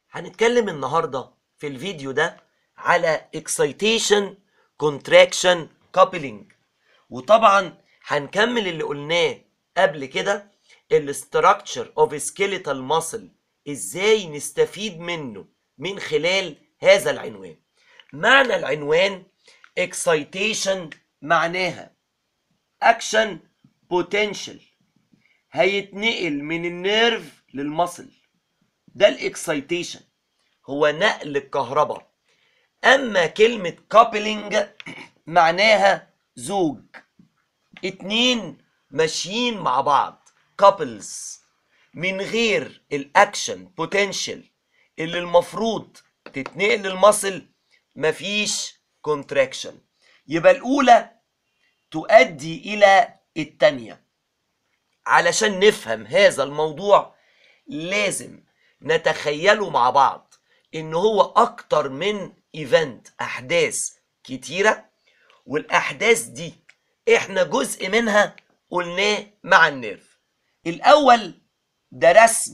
هنتكلم النهارده في الفيديو ده على excitation contraction coupling وطبعا هنكمل اللي قلناه قبل كده الاستراكشر اوف سكيليتال ماسل ازاي نستفيد منه من خلال هذا العنوان معنى العنوان excitation معناها اكشن بوتنشال هيتنقل من النيرف للمصل ده الاكسايتيشن هو نقل الكهرباء اما كلمة كابلينج معناها زوج اتنين ماشيين مع بعض كابلز من غير الاكشن بوتنشال اللي المفروض تتنقل للمصل مفيش كونتراكشن يبقى الاولى تؤدي الى التانية علشان نفهم هذا الموضوع لازم نتخيله مع بعض ان هو اكتر من ايفنت احداث كتيرة والاحداث دي احنا جزء منها قلناه مع النيرف الاول ده رسم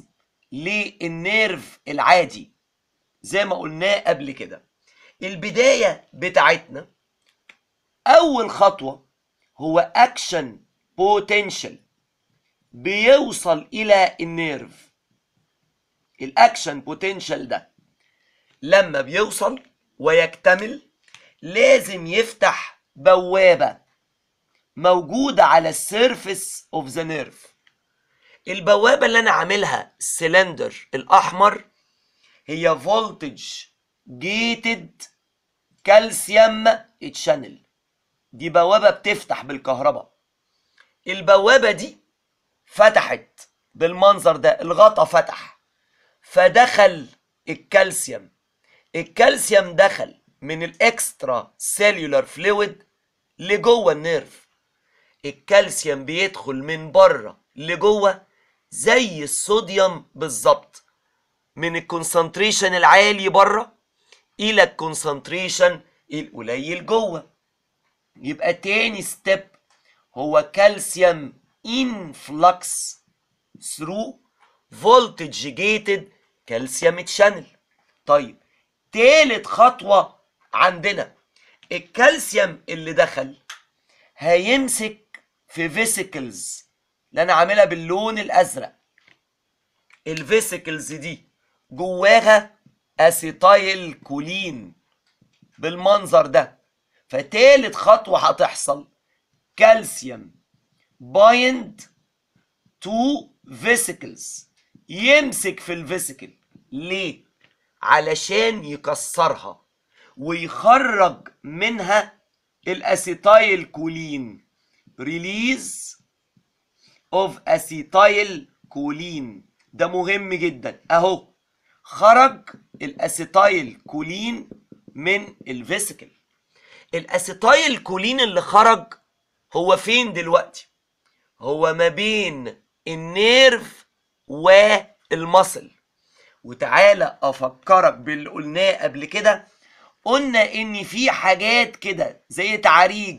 للنيرف العادي زي ما قلناه قبل كده البداية بتاعتنا اول خطوة هو اكشن بوتنشال بيوصل الى النيرف الاكشن بوتنشال ده لما بيوصل ويكتمل لازم يفتح بوابة موجودة على السيرفس اوف ذا نيرف البوابة اللي انا عاملها السلندر الاحمر هي فولتج جيتد كالسيوم تشانل دي بوابة بتفتح بالكهرباء البوابة دي فتحت بالمنظر ده الغطا فتح فدخل الكالسيوم الكالسيوم دخل من الاكسترا سيلولار فلويد لجوه النيرف الكالسيوم بيدخل من بره لجوه زي الصوديوم بالظبط من الكونسنتريشن العالي بره الى الكونسنتريشن القليل جوه يبقى تاني ستيب هو كالسيوم influx through voltage gated calcium channel طيب تالت خطوة عندنا الكالسيوم اللي دخل هيمسك في فيسيكلز اللي انا عاملها باللون الازرق الفيسيكلز دي جواها اسيتايل كولين بالمنظر ده فتالت خطوة هتحصل كالسيوم بايند تو فيسيكلز يمسك في الفيسيكل ليه علشان يكسرها ويخرج منها الاسيتايل كولين ريليز اوف اسيتايل كولين ده مهم جدا اهو خرج الاسيتايل كولين من الفيسيكل الاسيتايل كولين اللي خرج هو فين دلوقتي هو ما بين النيرف والمصل وتعالى افكرك باللي قلناه قبل كده قلنا ان في حاجات كده زي تعريج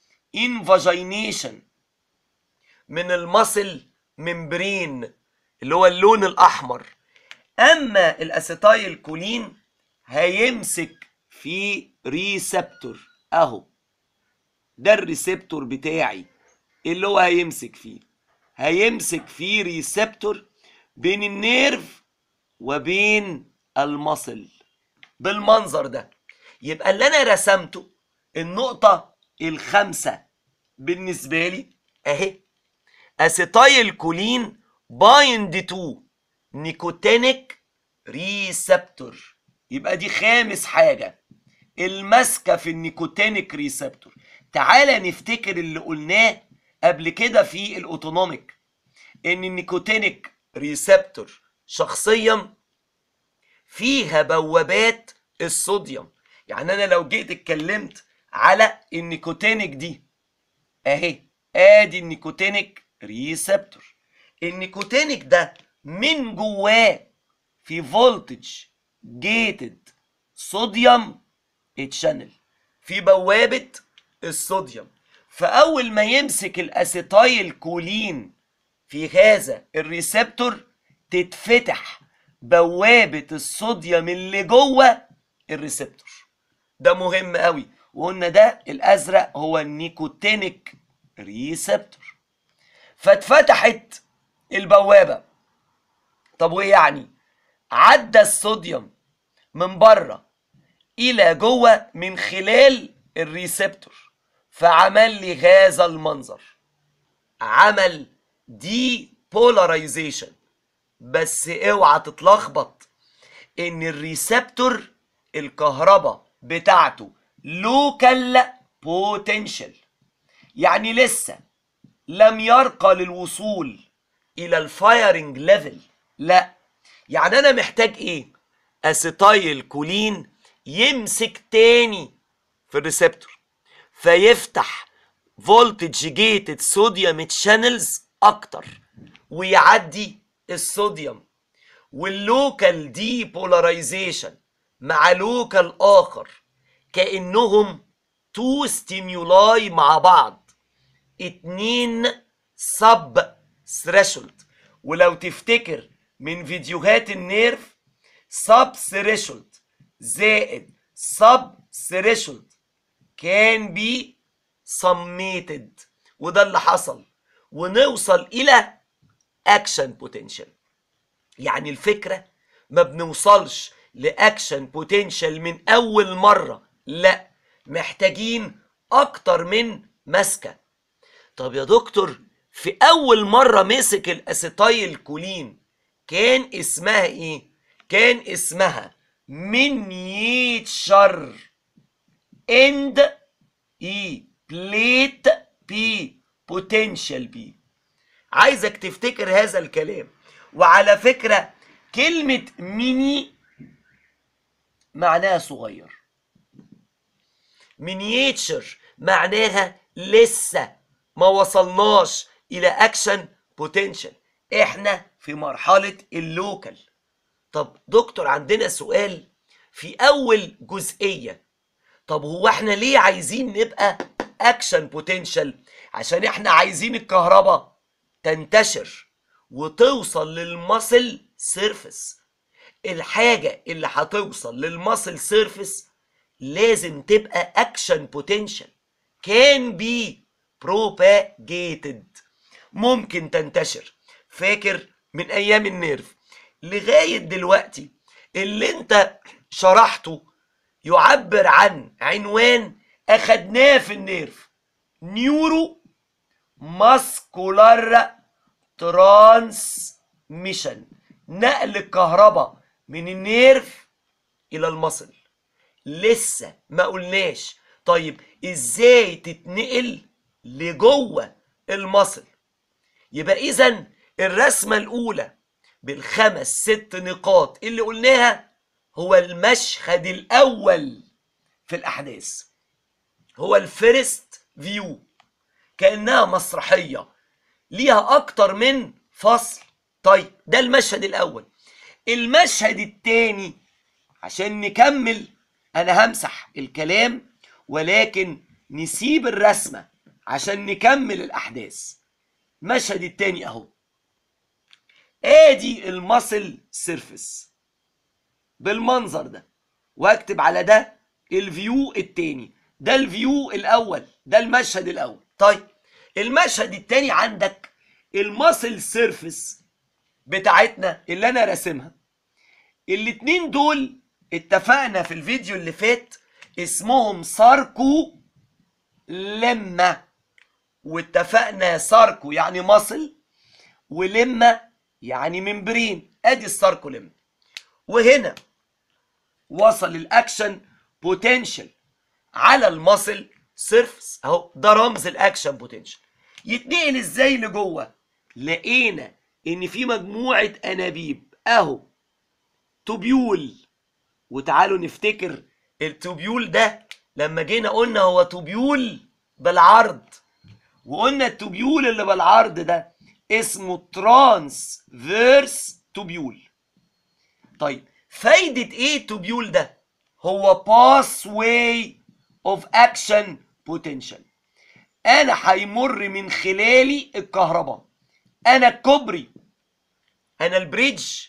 انفاجينيشن من المصل ممبرين اللي هو اللون الاحمر اما الاسيتايل كولين هيمسك في ريسبتور اهو ده الريسبتور بتاعي اللي هو هيمسك فيه هيمسك فيه ريسبتور بين النيرف وبين المصل بالمنظر ده يبقى اللي انا رسمته النقطة الخامسة بالنسبة لي اهي اسيتايل كولين بايند تو نيكوتينيك ريسبتور يبقى دي خامس حاجة الماسكة في النيكوتينيك ريسبتور تعالى نفتكر اللي قلناه قبل كده في الاوتونوميك ان النيكوتينيك ريسبتور شخصيا فيها بوابات الصوديوم يعني انا لو جيت اتكلمت على النيكوتينيك دي اهي ادي النيكوتينيك ريسبتور النيكوتينيك ده من جواه في فولتج جيتد صوديوم تشانل في بوابه الصوديوم فاول ما يمسك الاسيتايل كولين في هذا الريسبتور تتفتح بوابة الصوديوم اللي جوه الريسبتور ده مهم قوي وقلنا ده الازرق هو النيكوتينيك ريسبتور فاتفتحت البوابة طب وايه يعني عدى الصوديوم من بره الى جوه من خلال الريسبتور فعمل لي هذا المنظر عمل دي بولاريزيشن بس اوعى تتلخبط ان الريسبتور الكهرباء بتاعته لوكال بوتنشال يعني لسه لم يرقى للوصول الى الفايرنج ليفل لا يعني انا محتاج ايه اسيتايل كولين يمسك تاني في الريسبتور فيفتح فولتج جيتد صوديوم تشانلز اكتر ويعدي الصوديوم واللوكال دي بولاريزيشن مع لوكال اخر كانهم تو ستيمولاي مع بعض اتنين سب ثريشولد ولو تفتكر من فيديوهات النيرف سب ثريشولد زائد سب ثريشولد كان بي سميتد وده اللي حصل ونوصل الى اكشن بوتنشال يعني الفكره ما بنوصلش لاكشن بوتنشال من اول مره لا محتاجين اكتر من مسكه طب يا دكتور في اول مره مسك الاسيتايل كولين كان اسمها ايه كان اسمها منيتشر اند اي بليت بي بوتنشال بي عايزك تفتكر هذا الكلام وعلى فكرة كلمة ميني معناها صغير مينياتشر معناها لسه ما وصلناش الى اكشن بوتنشال احنا في مرحلة اللوكال طب دكتور عندنا سؤال في اول جزئية طب هو احنا ليه عايزين نبقى اكشن بوتنشال عشان احنا عايزين الكهرباء تنتشر وتوصل للمصل سيرفس الحاجة اللي هتوصل للمصل سيرفس لازم تبقى اكشن بوتنشال كان بي بروباجيتد ممكن تنتشر فاكر من ايام النيرف لغاية دلوقتي اللي انت شرحته يعبر عن عنوان اخدناه في النيرف نيورو ماسكولار ترانسميشن نقل الكهرباء من النيرف الى المصل لسه ما قلناش طيب ازاي تتنقل لجوه المصل يبقى اذا الرسمه الاولى بالخمس ست نقاط اللي قلناها هو المشهد الاول في الاحداث هو الفيرست فيو كانها مسرحيه ليها اكتر من فصل طيب ده المشهد الاول المشهد الثاني عشان نكمل انا همسح الكلام ولكن نسيب الرسمه عشان نكمل الاحداث المشهد الثاني اهو ادي المصل سيرفيس بالمنظر ده واكتب على ده الفيو التاني ده الفيو الاول ده المشهد الاول طيب المشهد التاني عندك الماسل سيرفيس بتاعتنا اللي انا راسمها الاتنين دول اتفقنا في الفيديو اللي فات اسمهم ساركو لما واتفقنا ساركو يعني ماسل ولما يعني ممبرين ادي الساركو لما وهنا وصل الاكشن بوتنشال على الماسل سيرفس اهو ده رمز الاكشن بوتنشال يتنقل ازاي لجوه لقينا ان في مجموعه انابيب اهو توبيول وتعالوا نفتكر التوبيول ده لما جينا قلنا هو توبيول بالعرض وقلنا التوبيول اللي بالعرض ده اسمه ترانس فيرس توبيول طيب فايدة ايه التوبيول ده هو باس واي اوف اكشن بوتنشال انا هيمر من خلالي الكهرباء انا الكوبري انا البريدج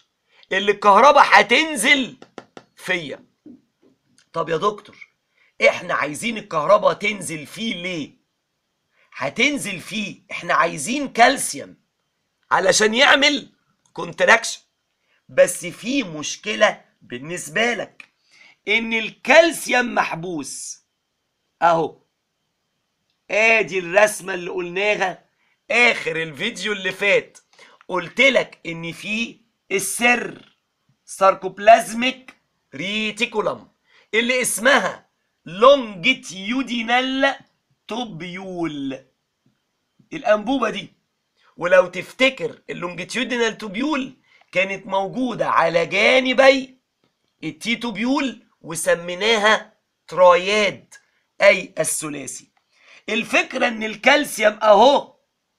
اللي الكهرباء هتنزل فيا طب يا دكتور احنا عايزين الكهرباء تنزل فيه ليه هتنزل فيه احنا عايزين كالسيوم علشان يعمل كونتراكشن بس في مشكلة بالنسبة لك ان الكالسيوم محبوس اهو ادي الرسمة اللي قلناها اخر الفيديو اللي فات قلت لك ان في السر ساركوبلازميك ريتيكولم اللي اسمها لونجيتيودينال توبيول الانبوبه دي ولو تفتكر اللونجيتيودينال توبيول كانت موجوده على جانبي التي توبيول وسميناها تراياد اي الثلاثي الفكره ان الكالسيوم اهو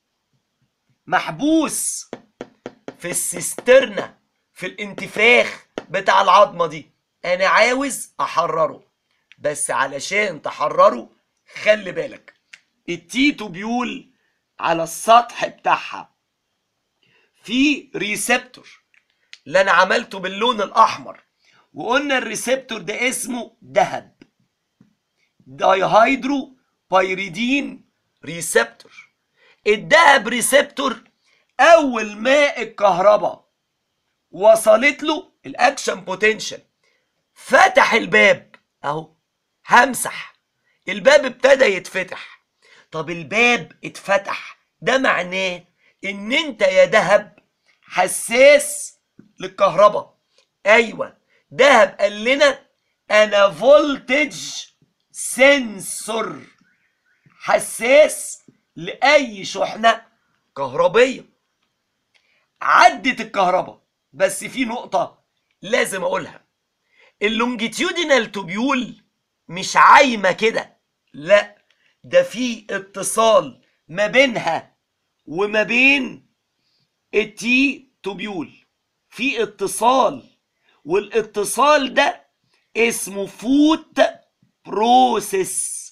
محبوس في السيسترنا في الانتفاخ بتاع العظمه دي انا عاوز احرره بس علشان تحرره خلي بالك التي توبيول على السطح بتاعها في ريسبتور اللي انا عملته باللون الاحمر وقلنا الريسبتور ده اسمه دهب دايهيدرو بايريدين ريسبتور الدهب ريسبتور اول ما الكهرباء وصلت له الاكشن بوتنشال فتح الباب اهو همسح الباب ابتدى يتفتح طب الباب اتفتح ده معناه ان انت يا دهب حساس للكهرباء ايوه دهب قال لنا انا فولتج سنسور حساس لاي شحنه كهربيه عدت الكهرباء بس في نقطه لازم اقولها اللونجيتيودينال توبيول مش عايمه كده لا ده في اتصال ما بينها وما بين التي توبيول في اتصال والاتصال ده اسمه فوت بروسيس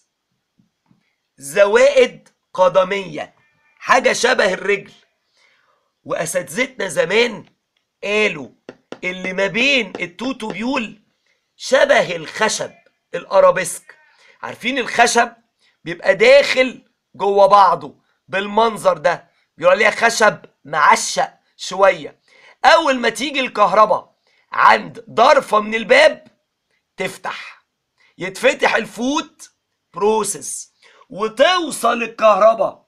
زوائد قدميه حاجه شبه الرجل واساتذتنا زمان قالوا اللي ما بين التو توبيول شبه الخشب الارابيسك عارفين الخشب بيبقى داخل جوه بعضه بالمنظر ده بيقول عليها خشب معشق شويه اول ما تيجي الكهرباء عند ضرفه من الباب تفتح يتفتح الفوت بروسيس وتوصل الكهرباء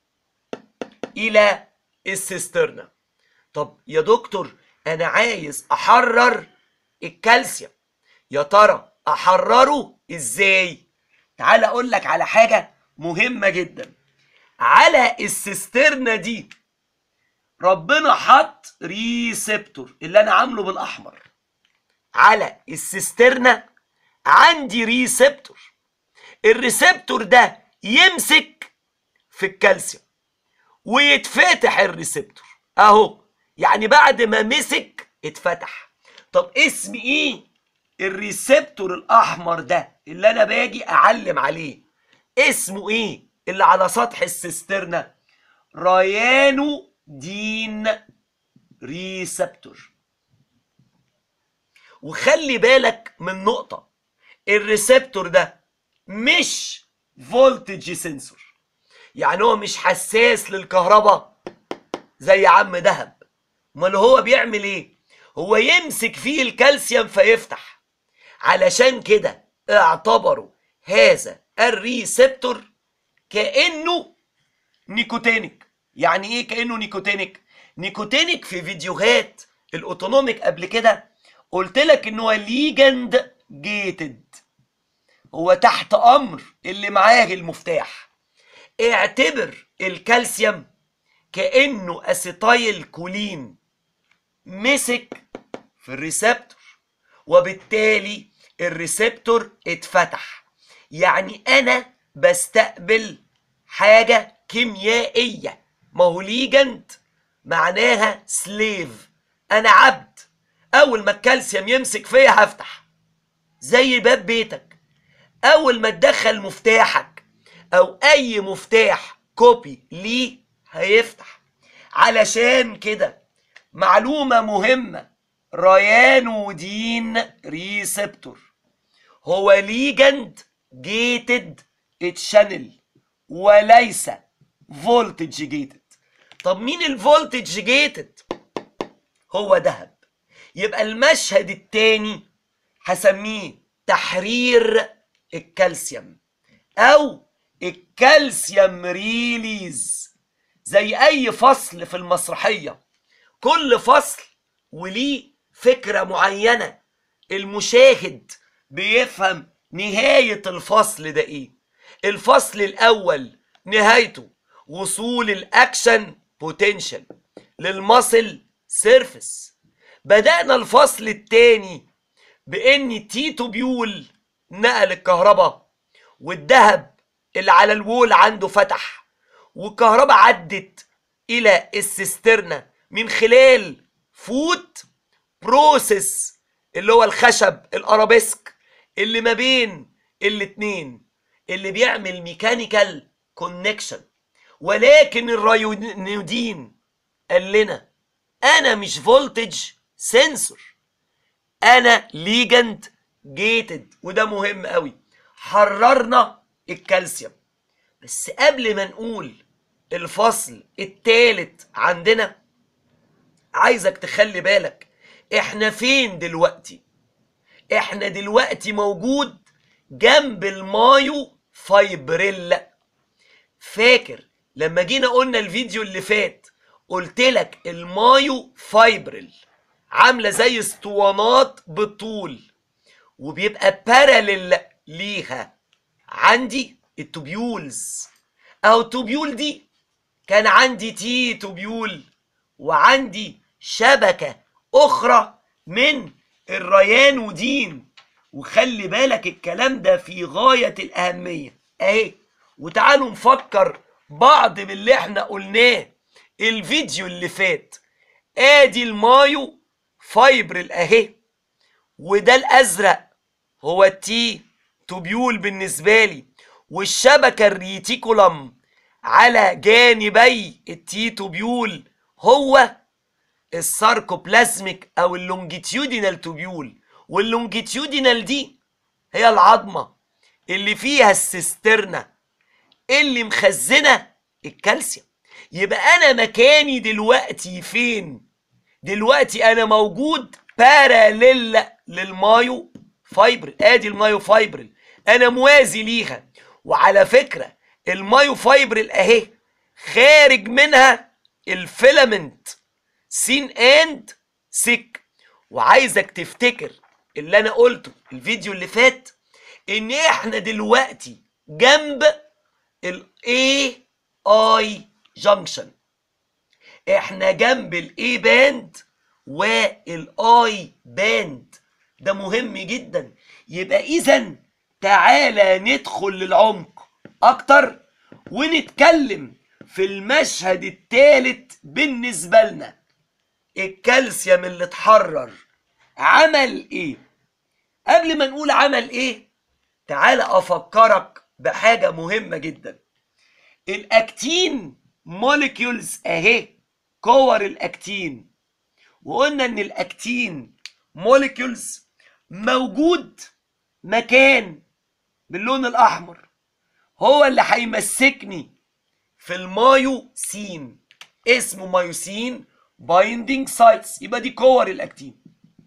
الى السيسترنا طب يا دكتور انا عايز احرر الكالسيوم يا ترى احرره ازاي تعال اقول لك على حاجه مهمه جدا على السيسترنا دي ربنا حط ريسبتور اللي انا عامله بالاحمر على السيسترنا عندي ريسبتور الريسبتور ده يمسك في الكالسيوم ويتفتح الريسبتور اهو يعني بعد ما مسك اتفتح طب اسم ايه الريسبتور الاحمر ده اللي انا باجي اعلم عليه اسمه ايه اللي على سطح السيسترنا ريانو دين ريسبتور وخلي بالك من نقطة الريسبتور ده مش فولتج سنسور يعني هو مش حساس للكهرباء زي عم دهب امال هو بيعمل ايه هو يمسك فيه الكالسيوم فيفتح علشان كده اعتبروا هذا الريسبتور كانه نيكوتينيك يعني ايه كانه نيكوتينيك نيكوتينيك في فيديوهات الاوتونوميك قبل كده قلت لك ان هو ليجند جيتد هو تحت امر اللي معاه المفتاح اعتبر الكالسيوم كانه اسيتايل كولين مسك في الريسبتور وبالتالي الريسبتور اتفتح يعني انا بستقبل حاجة كيميائية ما هو ليجند معناها سليف انا عبد اول ما الكالسيوم يمسك فيا هفتح زي باب بيتك اول ما تدخل مفتاحك او اي مفتاح كوبي ليه هيفتح علشان كده معلومة مهمة ريانودين ريسبتور هو ليجند جيتد تشانل وليس فولتج جيتد طب مين الفولتج جيتد هو ذهب يبقى المشهد التاني هسميه تحرير الكالسيوم او الكالسيوم ريليز زي اي فصل في المسرحيه كل فصل وليه فكره معينه المشاهد بيفهم نهايه الفصل ده ايه الفصل الاول نهايته وصول الاكشن بوتنشال للمصل سيرفس بدأنا الفصل الثاني بان تي توبيول نقل الكهرباء والذهب اللي على الوول عنده فتح والكهرباء عدت الى السيسترنا من خلال فوت بروسيس اللي هو الخشب الارابيسك اللي ما بين الاتنين اللي بيعمل ميكانيكال كونكشن ولكن الرايونيدين قال لنا انا مش فولتج سنسور انا ليجند جيتد وده مهم قوي حررنا الكالسيوم بس قبل ما نقول الفصل التالت عندنا عايزك تخلي بالك احنا فين دلوقتي احنا دلوقتي موجود جنب المايو فايبريلا فاكر لما جينا قلنا الفيديو اللي فات قلت لك المايو فايبريل عامله زي اسطوانات بالطول وبيبقى باراليل ليها عندي التوبيولز او التوبيول دي كان عندي تي توبيول وعندي شبكة أخرى من الريانودين وخلي بالك الكلام ده في غاية الأهمية أهي وتعالوا نفكر بعض من اللي احنا قلناه الفيديو اللي فات ادي المايو فايبرل اهي وده الازرق هو التي توبيول بالنسبه لي والشبكه الريتيكولم على جانبي التي توبيول هو الساركوبلازميك او اللونجيتيودينال توبيول واللونجيتيودينال دي هي العظمه اللي فيها السيسترنا اللي مخزنه الكالسيوم يبقى انا مكاني دلوقتي فين دلوقتي انا موجود باراليل للمايو فايبرل ادي المايو فايبرل انا موازي ليها وعلى فكره المايو فايبرل اهي خارج منها الفيلامنت سين اند سيك وعايزك تفتكر اللي انا قلته الفيديو اللي فات ان احنا دلوقتي جنب الاي اي جانكشن احنا جنب الاي باند والاي باند ده مهم جدا يبقى اذا تعالى ندخل للعمق اكتر ونتكلم في المشهد الثالث بالنسبه لنا الكالسيوم اللي اتحرر عمل ايه قبل ما نقول عمل ايه تعالى افكرك بحاجه مهمه جدا الاكتين موليكيولز اهي كور الاكتين وقلنا ان الاكتين موليكيولز موجود مكان باللون الاحمر هو اللي هيمسكني في المايوسين اسمه مايوسين بايندينج سايتس يبقى دي كور الاكتين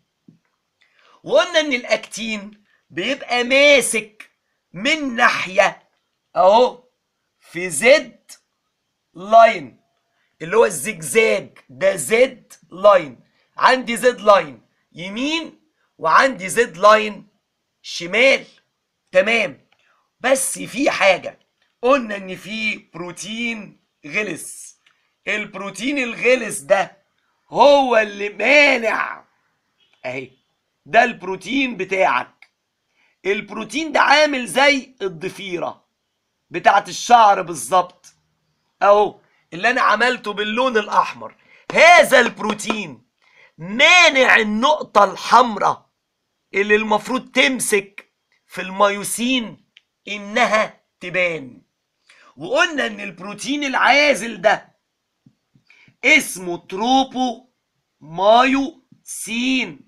وقلنا ان الاكتين بيبقى ماسك من ناحيه اهو في زد لاين اللي هو الزجزاج ده زد لاين عندي زد لاين يمين وعندي زد لاين شمال تمام بس في حاجة قلنا ان في بروتين غلس البروتين الغلس ده هو اللي مانع اهي ده البروتين بتاعك البروتين ده عامل زي الضفيرة بتاعت الشعر بالظبط اهو اللي انا عملته باللون الاحمر هذا البروتين مانع النقطة الحمراء اللي المفروض تمسك في الميوسين انها تبان وقلنا ان البروتين العازل ده اسمه تروبو مايو سين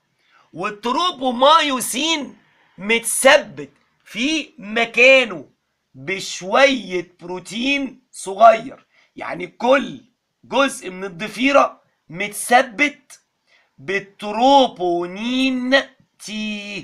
والتروبومايوسين متثبت في مكانه بشوية بروتين صغير يعني كل جزء من الضفيرة متثبت بالتروبونين تي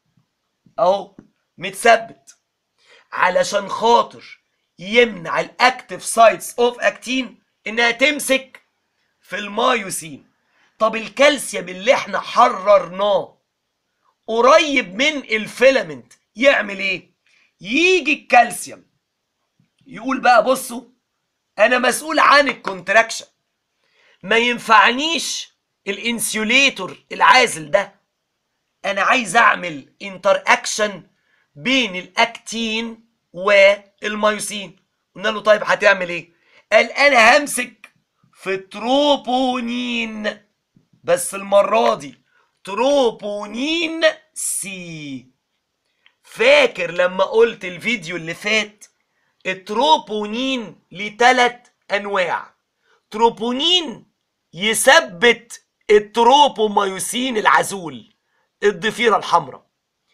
اهو متثبت علشان خاطر يمنع الاكتف سايتس اوف اكتين انها تمسك في المايوسين طب الكالسيوم اللي احنا حررناه قريب من الفيلامنت يعمل ايه يجي الكالسيوم يقول بقى بصوا انا مسؤول عن الكونتراكشن ما ينفعنيش الانسيوليتور العازل ده انا عايز اعمل انتر اكشن بين الاكتين والمايوسين قلنا له طيب هتعمل ايه قال انا همسك في تروبونين بس المره دي تروبونين سي فاكر لما قلت الفيديو اللي فات التروبونين لتلات انواع تروبونين يثبت التروبومايوسين العزول الضفيره الحمراء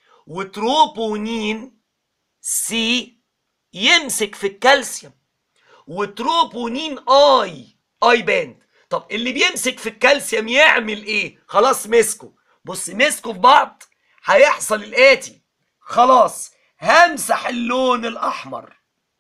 وتروبونين سي يمسك في الكالسيوم وتروبونين اي اي باند طب اللي بيمسك في الكالسيوم يعمل ايه خلاص مسكوا بص مسكوا في بعض هيحصل الاتي خلاص همسح اللون الاحمر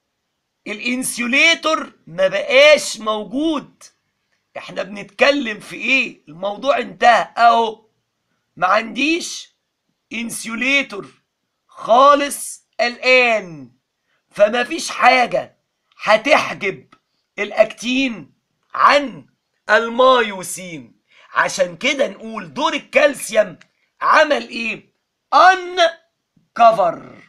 الانسيوليتور ما بقاش موجود احنا بنتكلم في ايه الموضوع انتهى اهو ما عنديش انسيوليتور خالص الان فما فيش حاجة هتحجب الاكتين عن المايوسين عشان كده نقول دور الكالسيوم عمل ايه ان كفر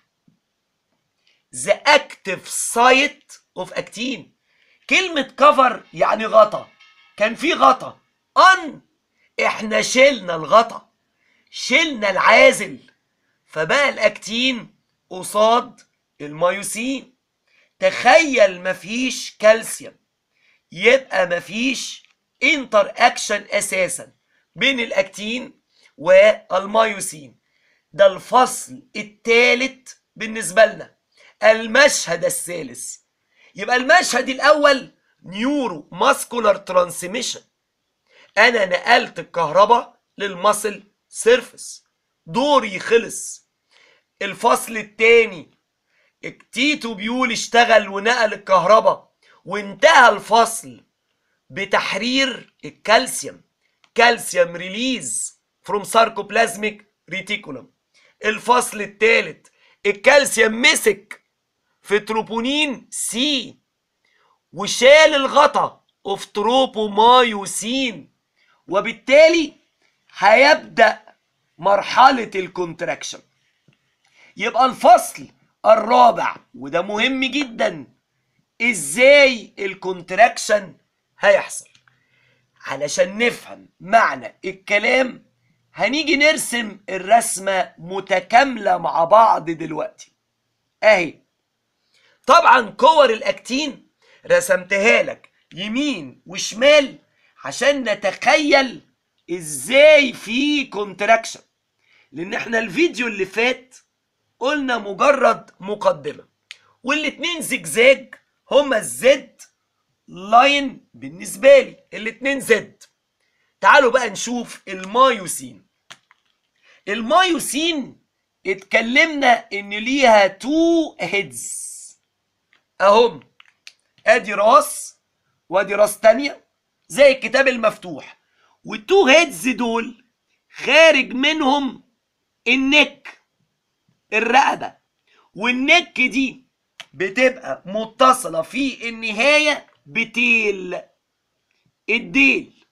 the active site of اكتين كلمة كفر يعني غطا كان في غطا ان احنا شلنا الغطا شلنا العازل فبقى الاكتين قصاد المايوسين تخيل مفيش كالسيوم يبقى مفيش انتر اكشن اساسا بين الاكتين والمايوسين ده الفصل الثالث بالنسبه لنا المشهد الثالث يبقى المشهد الاول نيورو ماسكولار ترانسميشن انا نقلت الكهرباء للمصل سيرفس دوري خلص الفصل الثاني التيتو بيول اشتغل ونقل الكهرباء وانتهى الفصل بتحرير الكالسيوم كالسيوم ريليز فروم ساركوبلازميك ريتيكولم الفصل الثالث الكالسيوم مسك في تروبونين سي وشال الغطا اوف تروبومايوسين وبالتالي هيبدأ مرحلة الكونتراكشن يبقى الفصل الرابع وده مهم جدا ازاي الكونتراكشن هيحصل علشان نفهم معنى الكلام هنيجي نرسم الرسمة متكاملة مع بعض دلوقتي اهي طبعا كور الاكتين رسمتها لك يمين وشمال عشان نتخيل ازاي في كونتراكشن لان احنا الفيديو اللي فات قلنا مجرد مقدمة والاتنين زجزاج هما الزد لاين بالنسبة لي الاتنين زد تعالوا بقى نشوف المايوسين المايوسين اتكلمنا ان ليها تو هيدز اهم ادي راس وادي راس تانية زي الكتاب المفتوح والتو هيدز دول خارج منهم النك الرقبة والنك دي بتبقى متصلة في النهاية بتيل الديل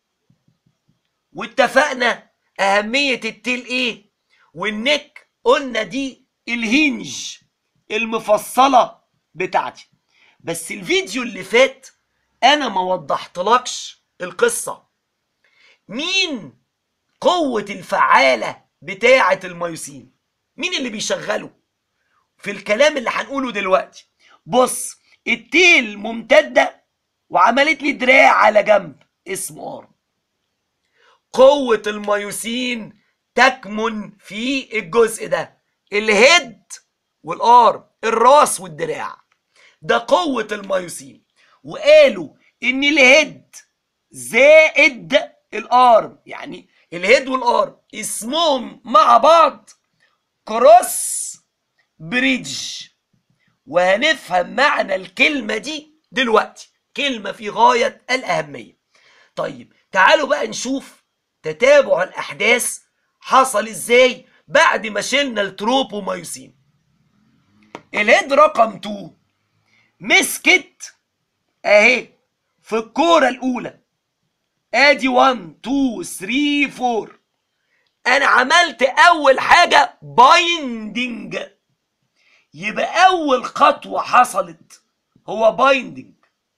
واتفقنا أهمية التيل إيه والنك قلنا دي الهنج المفصلة بتاعتي بس الفيديو اللي فات أنا ما وضحتلكش القصة مين قوة الفعالة بتاعة الميوسين مين اللي بيشغله في الكلام اللي هنقوله دلوقتي بص التيل ممتدة وعملت لي دراع على جنب اسمه ارم قوة الميوسين تكمن في الجزء ده الهيد والارم الراس والدراع ده قوة الميوسين وقالوا ان الهيد زائد الارم يعني الهيد والارم اسمهم مع بعض كروس بريدج وهنفهم معنى الكلمة دي دلوقتي كلمة في غاية الأهمية طيب تعالوا بقى نشوف تتابع الأحداث حصل إزاي بعد ما شلنا التروبومايوسين الهيد رقم 2 مسكت اهي في الكورة الأولى ادي 1 2 3 4 انا عملت اول حاجة بايندنج يبقى اول خطوة حصلت هو بايندنج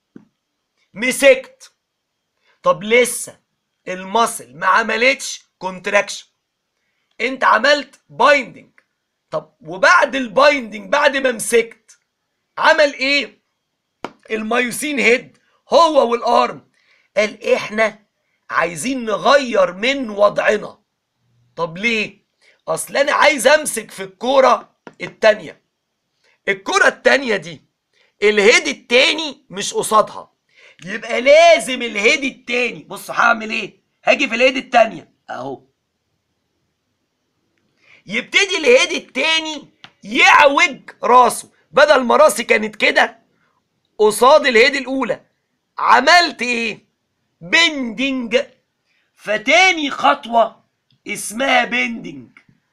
مسكت طب لسه المصل ما عملتش كونتراكشن انت عملت بايندنج طب وبعد البايندنج بعد ما مسكت عمل ايه المايوسين هيد هو والارم قال احنا عايزين نغير من وضعنا طب ليه اصل انا عايز امسك في الكوره التانية الكوره التانية دي الهيد التاني مش قصادها يبقى لازم الهيد التاني بص هعمل ايه هاجي في الهيد التانية اهو يبتدي الهيد التاني يعوج راسه بدل ما راسي كانت كده قصاد الهيد الاولى عملت ايه بندنج فتاني خطوة اسمها بندنج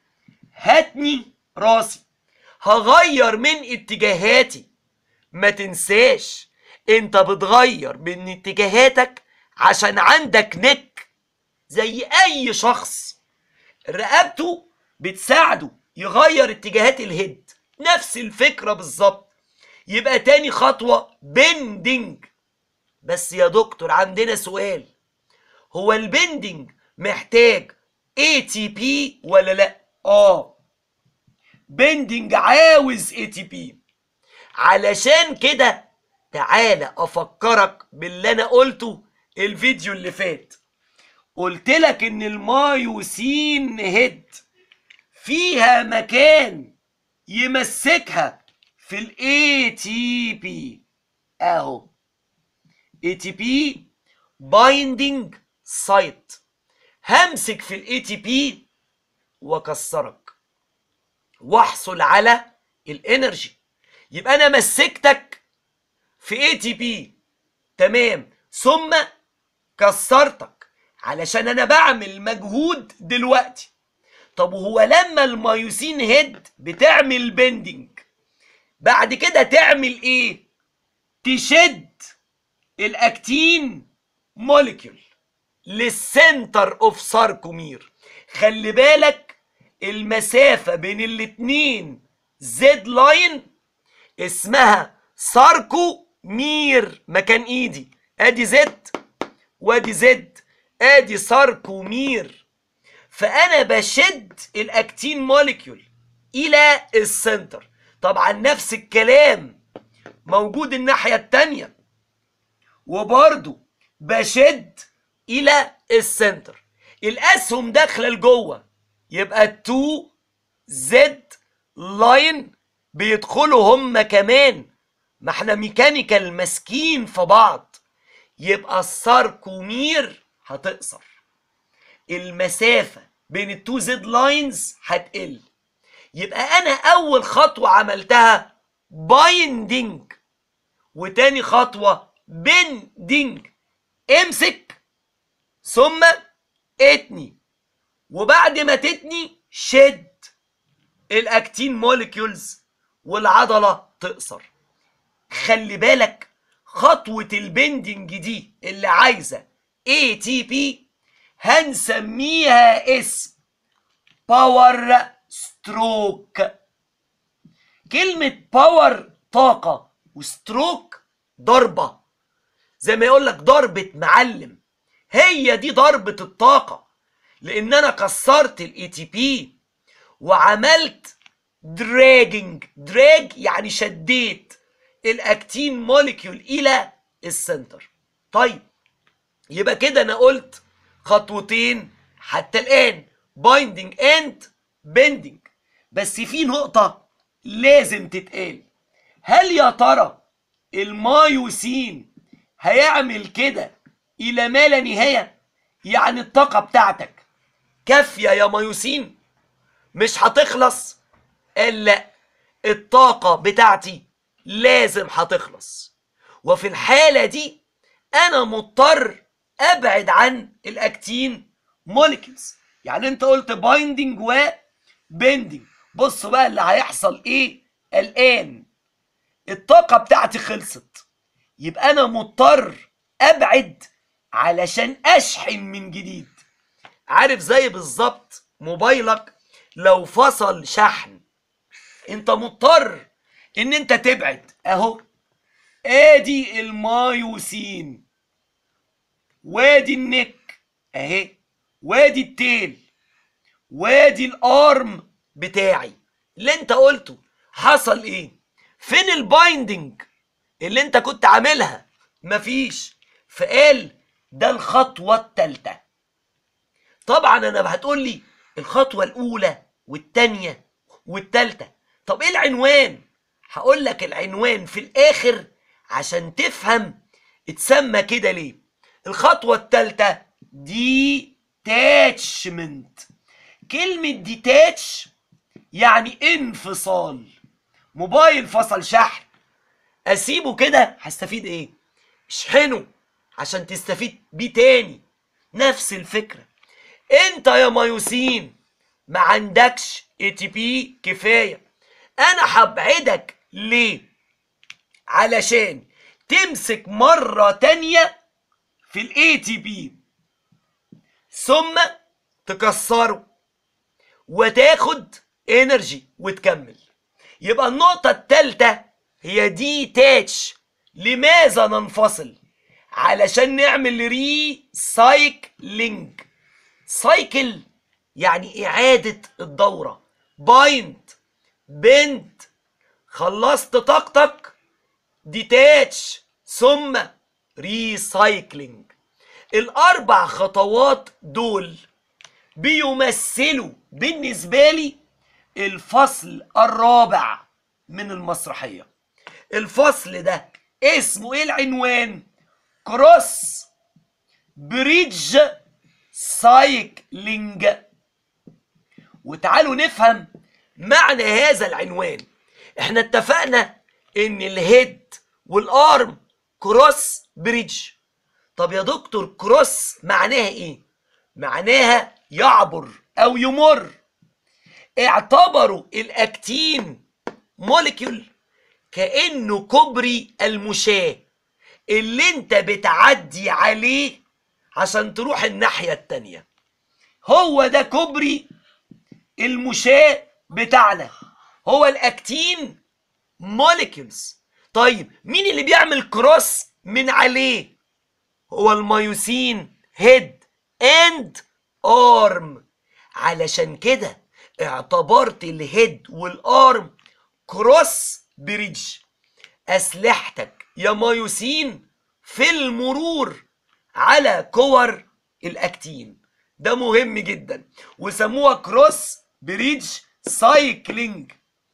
هاتني راسي هغير من اتجاهاتي ما تنساش انت بتغير من اتجاهاتك عشان عندك نك زي اي شخص رقبته بتساعده يغير اتجاهات الهيد نفس الفكرة بالظبط يبقى تاني خطوة بندنج بس يا دكتور عندنا سؤال هو البندنج محتاج اي تي بي ولا لا اه بندنج عاوز اي تي بي علشان كده تعالى افكرك باللي انا قلته الفيديو اللي فات قلت لك ان المايوسين هيد فيها مكان يمسكها في الاي تي بي اهو اي تي بي بايندينج سايت همسك في الاي تي بي واكسرك واحصل على الانرجي يبقى انا مسكتك في اي تي بي تمام ثم كسرتك علشان انا بعمل مجهود دلوقتي طب وهو لما المايوسين هيد بتعمل بندنج بعد كده تعمل ايه تشد الاكتين موليكيول للسنتر اوف ساركومير خلي بالك المسافة بين الاتنين زد لاين اسمها ساركومير مكان ايدي ادي زد وادي زد ادي ساركومير فانا بشد الاكتين موليكيول الى السنتر طبعا نفس الكلام موجود الناحية التانية وبرضو بشد الى السنتر الاسهم داخله لجوه يبقى التو زد لاين بيدخلوا هم كمان ما احنا ميكانيكال ماسكين في بعض يبقى الساركومير هتقصر المسافة بين التو زد لاينز هتقل يبقى انا اول خطوة عملتها بايندينج وتاني خطوة بندينج امسك ثم اتني وبعد ما تتني شد الاكتين موليكيولز والعضلة تقصر خلي بالك خطوة البندنج دي اللي عايزة اي تي بي هنسميها اسم باور ستروك كلمة باور طاقة وستروك ضربة زي ما يقول لك ضربة معلم هي دي ضربة الطاقة لان انا كسرت الاي تي بي وعملت دراجنج دراج يعني شديت الاكتين موليكيول الى السنتر طيب يبقى كده انا قلت خطوتين حتى الان بايندنج اند بندنج بس في نقطة لازم تتقال هل يا ترى المايوسين هيعمل كده الى ما لا نهاية يعني الطاقة بتاعتك كافية يا مايوسين مش هتخلص قال لا الطاقة بتاعتي لازم هتخلص وفي الحالة دي أنا مضطر أبعد عن الأكتين موليكيولز يعني أنت قلت بايندنج و بيندنج بصوا بقى اللي هيحصل إيه الآن الطاقة بتاعتي خلصت يبقى أنا مضطر أبعد علشان أشحن من جديد عارف زي بالظبط موبايلك لو فصل شحن انت مضطر ان انت تبعد اهو ادي المايوسين وادي النك اهي وادي التيل وادي الارم بتاعي اللي انت قلته حصل ايه فين البايندنج اللي انت كنت عاملها مفيش فقال ده الخطوة التالتة طبعا انا هتقول لي الخطوة الاولى والتانية والتالتة طب ايه العنوان هقول لك العنوان في الاخر عشان تفهم اتسمى كده ليه الخطوة التالتة ديتاتشمنت كلمة ديتاتش يعني انفصال موبايل فصل شحن اسيبه كده هستفيد ايه اشحنه عشان تستفيد بيه تاني نفس الفكرة انت يا مايوسين ما عندكش اي تي بي كفايه انا هبعدك ليه علشان تمسك مره تانية في الاي تي بي ثم تكسره وتاخد انرجي وتكمل يبقى النقطة التالتة هي دي تاتش لماذا ننفصل علشان نعمل ري سايكلينج سايكل يعني إعادة الدورة بايند بنت خلصت طاقتك ديتاتش ثم ريسايكلينج الأربع خطوات دول بيمثلوا بالنسبة لي الفصل الرابع من المسرحية الفصل ده اسمه ايه العنوان كروس بريدج سايكلينج وتعالوا نفهم معنى هذا العنوان احنا اتفقنا ان الهيد والارم كروس بريدج طب يا دكتور كروس معناها ايه معناها يعبر او يمر اعتبروا الاكتين موليكيول كانه كوبري المشاه اللي انت بتعدي عليه عشان تروح الناحيه التانيه هو ده كوبري المشاة بتاعنا هو الاكتين موليكيولز طيب مين اللي بيعمل كروس من عليه هو الميوسين هيد اند ارم علشان كده اعتبرت الهيد والارم كروس بريدج اسلحتك يا مايوسين في المرور على كور الاكتين ده مهم جدا وسموها كروس بريدج سايكلينج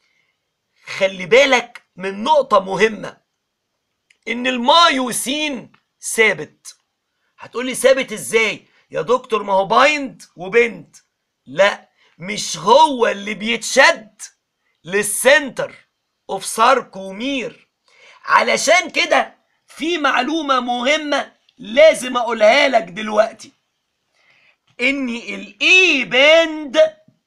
خلي بالك من نقطة مهمة ان المايوسين ثابت هتقولي ثابت ازاي يا دكتور ما هو بايند وبند لا مش هو اللي بيتشد للسنتر اوف ساركومير علشان كده في معلومة مهمة لازم اقولها لك دلوقتي ان الاي باند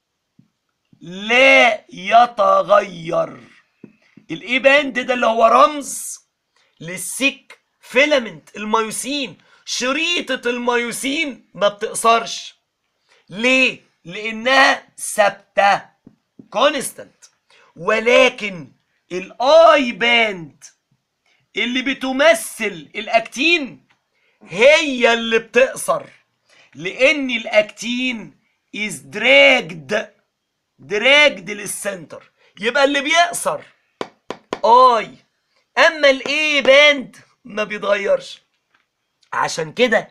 لا يتغير الاي باند ده اللي هو رمز للسيك فيلامنت الميوسين شريطة الميوسين ما بتقصرش ليه؟ لأنها ثابتة كونستنت ولكن الاي باند اللي بتمثل الاكتين هي اللي بتقصر لان الاكتين is dragged dragged للسنتر يبقى اللي بيقصر اي اما الاي باند ما بيتغيرش عشان كده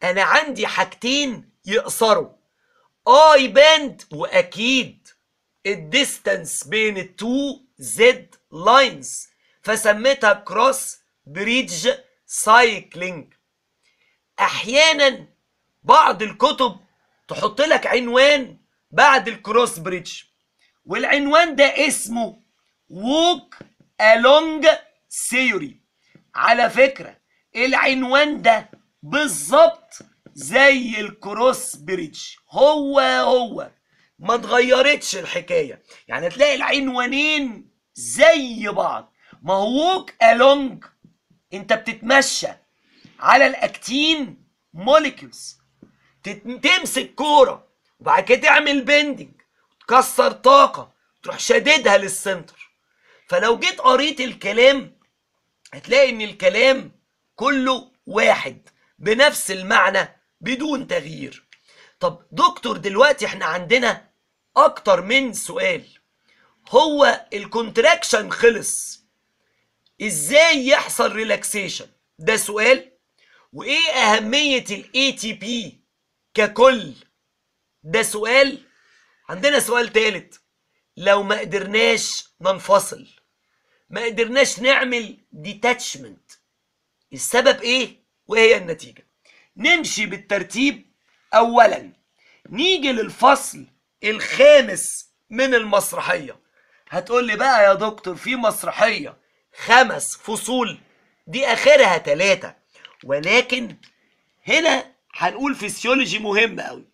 انا عندي حاجتين يقصروا اي باند واكيد الديستانس بين التو زد لاينز فسميتها كروس بريدج سايكلينج احيانا بعض الكتب تحط لك عنوان بعد الكروس بريدج والعنوان ده اسمه ووك along theory على فكرة العنوان ده بالظبط زي الكروس بريدج هو هو ما اتغيرتش الحكاية يعني تلاقي العنوانين زي بعض ما هو ووك along انت بتتمشى على الاكتين موليكيولز تمسك كوره وبعد كده تعمل بندنج تكسر طاقه تروح شاددها للسنتر فلو جيت قريت الكلام هتلاقي ان الكلام كله واحد بنفس المعنى بدون تغيير طب دكتور دلوقتي احنا عندنا اكتر من سؤال هو الكونتراكشن خلص ازاي يحصل ريلاكسيشن ده سؤال وايه اهميه الاي تي بي ككل ده سؤال عندنا سؤال تالت لو ما قدرناش ننفصل ما قدرناش نعمل ديتاتشمنت السبب ايه وهي النتيجه نمشي بالترتيب اولا نيجي للفصل الخامس من المسرحيه هتقول لي بقى يا دكتور في مسرحيه خمس فصول دي اخرها ثلاثه ولكن هنا هنقول فيسيولوجي مهم قوي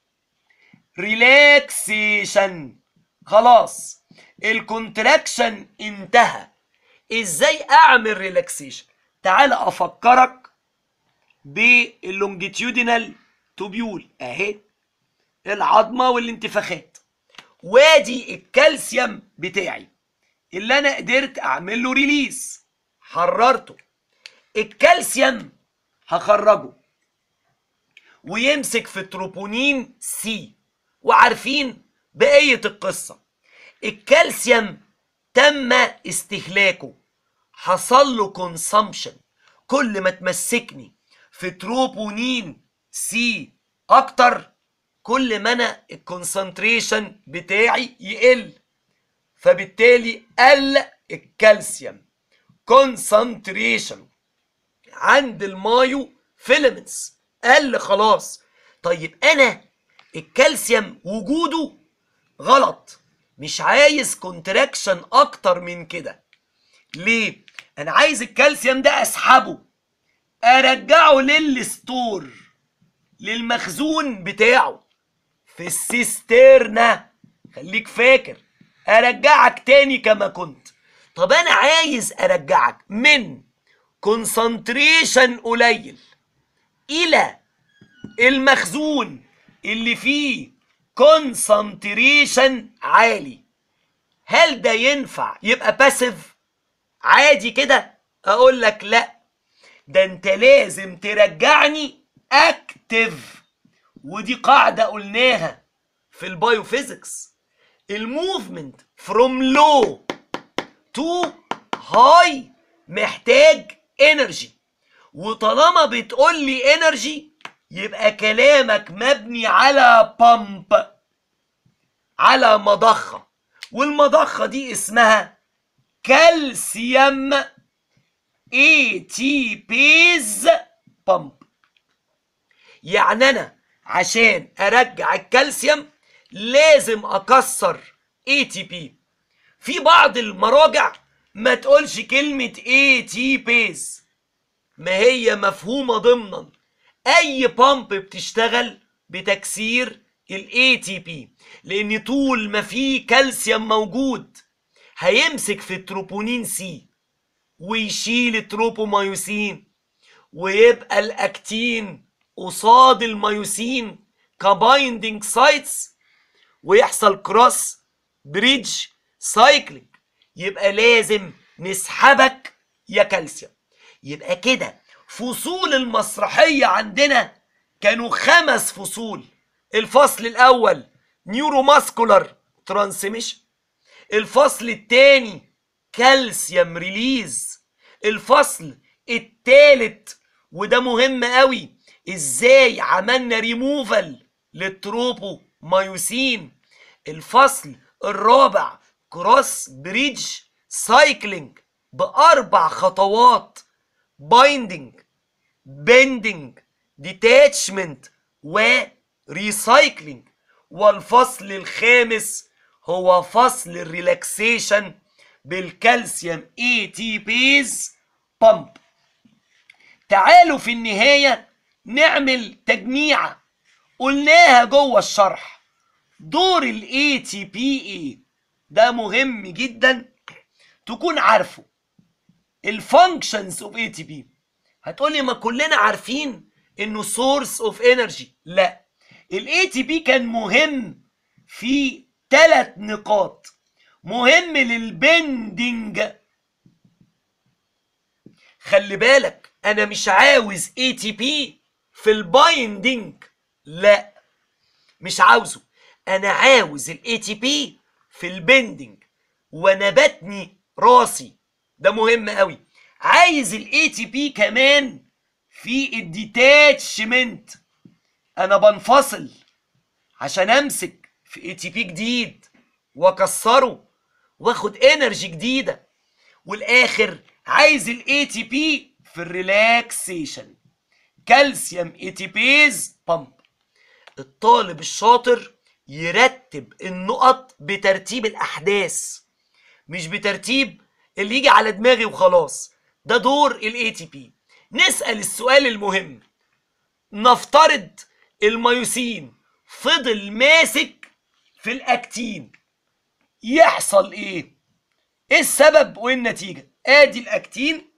ريلاكسيشن خلاص الكونتراكشن انتهى ازاي اعمل ريلاكسيشن تعال افكرك باللونجيتيودينال توبيول اهي العظمه والانتفاخات وادي الكالسيوم بتاعي اللي انا قدرت اعمل له ريليز حررته الكالسيوم هخرجه ويمسك في التروبونين سي وعارفين بقية القصة الكالسيوم تم استهلاكه حصل له كونسامشن كل ما تمسكني في تروبونين سي اكتر كل ما انا الكونسنتريشن بتاعي يقل فبالتالي قل الكالسيوم كونسنتريشن عند المايو فيلمنتس قل خلاص طيب انا الكالسيوم وجوده غلط مش عايز كونتراكشن اكتر من كده ليه انا عايز الكالسيوم ده اسحبه ارجعه للستور للمخزون بتاعه في السيسترنا خليك فاكر ارجعك تاني كما كنت طب انا عايز ارجعك من كونسنتريشن قليل الى المخزون اللي فيه كونسنتريشن عالي هل ده ينفع يبقى باسيف عادي كده اقول لك لا ده انت لازم ترجعني اكتف ودي قاعده قلناها في البايوفيزيكس الموفمنت فروم لو تو هاي محتاج انرجي وطالما بتقول لي انرجي يبقى كلامك مبني على بامب على مضخه والمضخه دي اسمها كالسيوم اي تي بيز بامب يعني انا عشان ارجع الكالسيوم لازم اكسر اي تي بي في بعض المراجع ما تقولش كلمة اي تي بيز ما هي مفهومة ضمنا اي بامب بتشتغل بتكسير الاي تي بي لان طول ما في كالسيوم موجود هيمسك في التروبونين سي ويشيل التروبومايوسين ويبقى الاكتين قصاد الميوسين كبايندنج سايتس ويحصل كروس بريدج سايكلينج يبقى لازم نسحبك يا كالسيوم يبقى كده فصول المسرحية عندنا كانوا خمس فصول الفصل الأول نيوروماسكولار ترانسميشن الفصل الثاني كالسيوم ريليز الفصل الثالث وده مهم قوي ازاي عملنا ريموفال للتروبو مايوسين الفصل الرابع كروس بريدج سايكلينج باربع خطوات بايندينج بيندينج ديتاتشمنت وريسايكلينج والفصل الخامس هو فصل الريلاكسيشن بالكالسيوم اي تي بيز بامب تعالوا في النهاية نعمل تجميعة قلناها جوه الشرح دور الاي تي بي اي ده مهم جدا تكون عارفه الفانكشنز اوف اي تي بي هتقولي ما كلنا عارفين انه سورس اوف انرجي لا الاي تي بي كان مهم في ثلاث نقاط مهم للبندنج خلي بالك انا مش عاوز اي تي بي في البايندنج لا مش عاوزه انا عاوز الاي تي بي في البندنج وانا بتني راسي ده مهم قوي عايز الاي تي بي كمان في الديتاتشمنت انا بنفصل عشان امسك في اي تي بي جديد واكسره واخد انرجي جديده والاخر عايز الاي تي بي في الريلاكسيشن كالسيوم اي تي بيز بامب الطالب الشاطر يرتب النقط بترتيب الاحداث مش بترتيب اللي يجي على دماغي وخلاص ده دور الاي تي بي نسال السؤال المهم نفترض الميوسين فضل ماسك في الاكتين يحصل ايه ايه السبب وايه النتيجه ادي الاكتين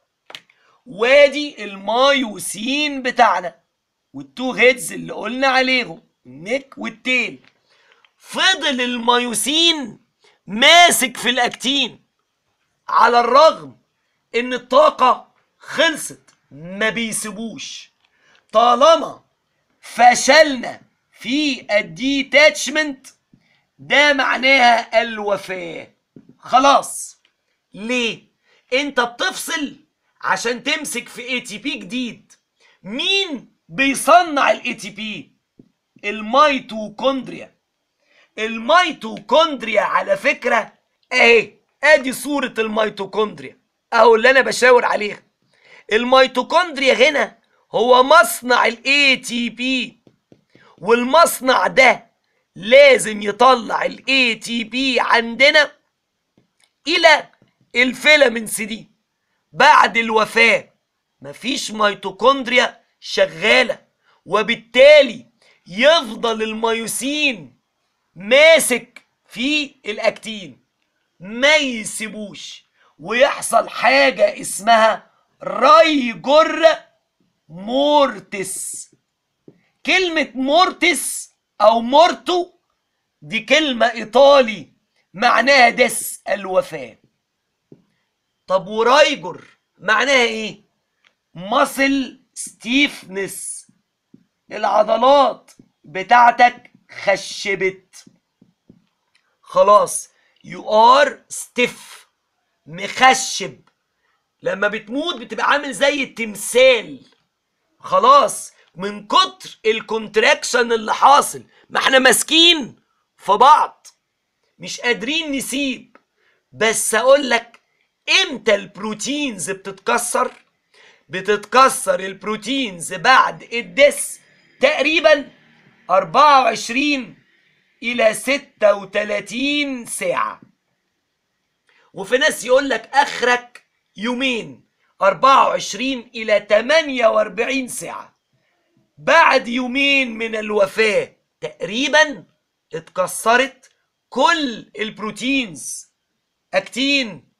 وادي المايوسين بتاعنا والتو هيدز اللي قلنا عليهم النك والتيل فضل المايوسين ماسك في الاكتين على الرغم ان الطاقة خلصت ما بيسيبوش طالما فشلنا في الديتاتشمنت ده معناها الوفاة خلاص ليه انت بتفصل عشان تمسك في اي تي بي جديد مين بيصنع الاي تي بي الميتوكوندريا الميتوكوندريا على فكرة اهي ادي صورة الميتوكوندريا اهو اللي انا بشاور عليها الميتوكوندريا هنا هو مصنع الاي تي بي والمصنع ده لازم يطلع الاي تي بي عندنا الى الفيلامنتس دي بعد الوفاة مفيش ميتوكوندريا شغالة وبالتالي يفضل الميوسين ماسك في الاكتين ما يسيبوش ويحصل حاجة اسمها رايجر مورتس كلمة مورتس أو مورتو دي كلمة إيطالي معناها دس الوفاة طب ورايجر معناها إيه؟ ماسل ستيفنس العضلات بتاعتك خشبت خلاص يو ار ستيف مخشب لما بتموت بتبقى عامل زي التمثال خلاص من كتر الكونتراكشن اللي حاصل ما احنا ماسكين في بعض مش قادرين نسيب بس اقول لك امتى البروتينز بتتكسر بتتكسر البروتينز بعد الدس تقريبا 24 الى 36 ساعة وفي ناس يقول لك اخرك يومين 24 الى 48 ساعة بعد يومين من الوفاة تقريبا اتكسرت كل البروتينز اكتين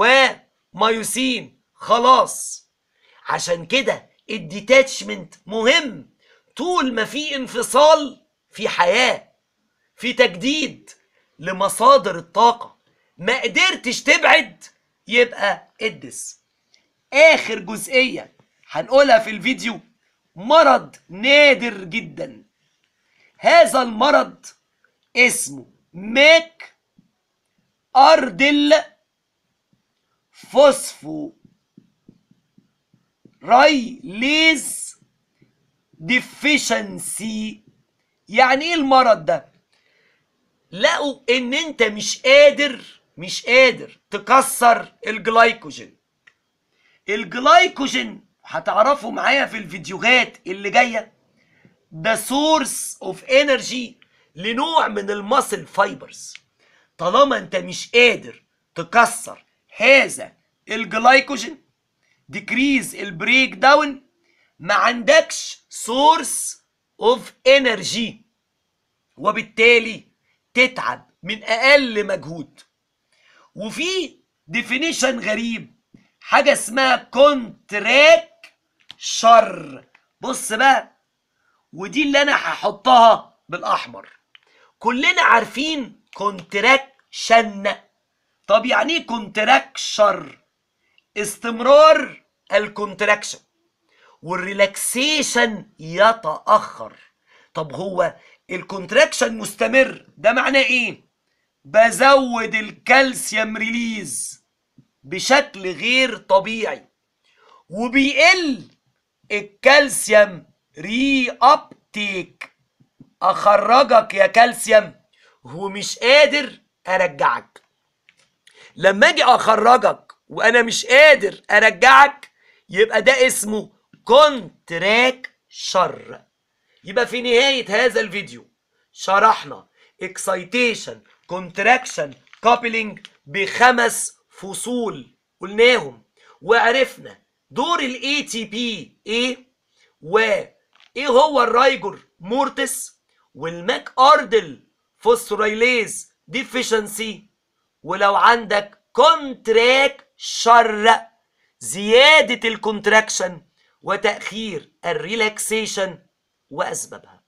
ومايوسين خلاص عشان كده الديتاتشمنت مهم طول ما في انفصال في حياة في تجديد لمصادر الطاقة ما قدرتش تبعد يبقى ادس اخر جزئية هنقولها في الفيديو مرض نادر جدا هذا المرض اسمه ميك اردل فوسفو رايليز deficiency يعني ايه المرض ده لقوا ان انت مش قادر مش قادر تكسر الجلايكوجين الجلايكوجين هتعرفوا معايا في الفيديوهات اللي جايه ده سورس اوف انرجي لنوع من الماسل فايبرز طالما انت مش قادر تكسر هذا الجلايكوجين ديكريز البريك داون ما عندكش سورس اوف انرجي وبالتالي تتعب من اقل مجهود وفي ديفينيشن غريب حاجه اسمها كونتراك شر بص بقى ودي اللي انا هحطها بالاحمر كلنا عارفين كونتراكشن طب يعني ايه كونتراكشر استمرار الكونتراكشن والريلاكسيشن يتاخر طب هو الكونتراكشن مستمر ده معناه ايه بزود الكالسيوم ريليز بشكل غير طبيعي وبيقل الكالسيوم ري ابتيك اخرجك يا كالسيوم ومش قادر ارجعك لما اجي اخرجك وانا مش قادر ارجعك يبقى ده اسمه كونتراك شر يبقى في نهاية هذا الفيديو شرحنا اكسايتيشن كونتراكشن كابلينج بخمس فصول قلناهم وعرفنا دور الاي تي بي ايه وايه هو الرايجور مورتس والماك اردل فوسفوريليز ديفيشنسي ولو عندك كونتراك شر زيادة الكونتراكشن وتأخير الريلاكسيشن وأسبابها